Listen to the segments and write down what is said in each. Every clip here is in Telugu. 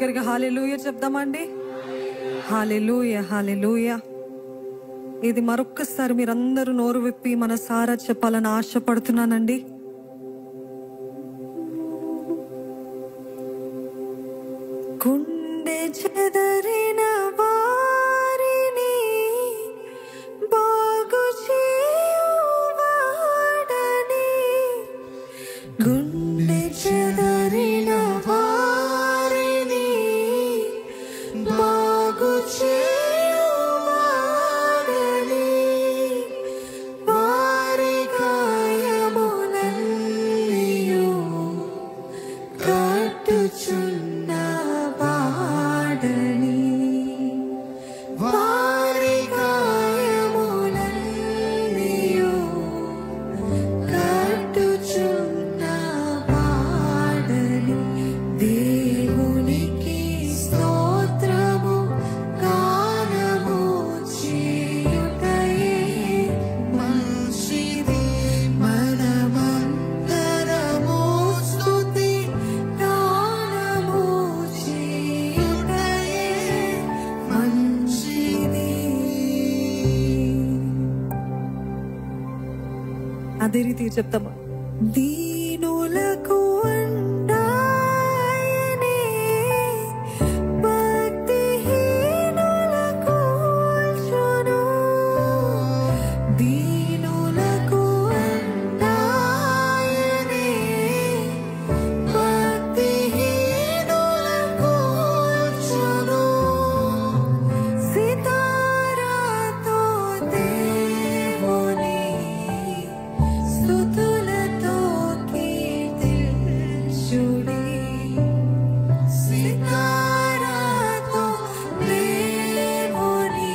బిగ్గరగా హాలెలూయ చెప్దామండి హాలెలూయ హాలెలూయ ఇది మరొక్కసారి మీరందరూ నోరు విప్పి మన సారా చెప్పాలని ఆశపడుతున్నానండి గుండె చెదరిన వారిని బాగు చేయువాడని గుండె చెదరిన వారిని బాగు చేయువాడని వారి గాయములన్నీయు కట్టుచున్న వాడని వారి గాయములన్నీయు కట్టుచున్న వాడని దేవునికి స్తోత్రము గానము చేయుటయే మంచిది మనమందరము స్తుతి గానము చేయుటయే మంచిది అదే రీతి చెప్తామా దీనులకు అండాయనే భక్తిహీనులకు ఓల్చును. దీనులకు అండాయనే భక్తిహీనులకు ఓల్చును. సితారాతో దేవుని స్తుతులతో కీర్తించుడి. సితారాతో దేవుని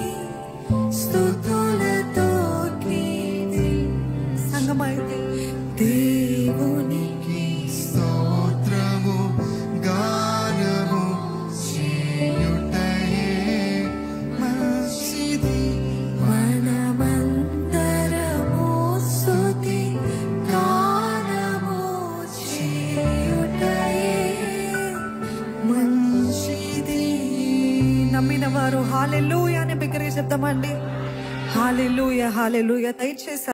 స్తుతులతో కీర్తి సంగమైతే దేవునికి స్తోత్రము గానము చేయుటయే మంచిది మనమందరము స్తుతి గానము చేయుటయే మంచిది నమ్మిన వారు హాలెలూయ అని బిగ్గరగా చెప్తామండి హాలెలూయ హాలెలూయ దయచేసి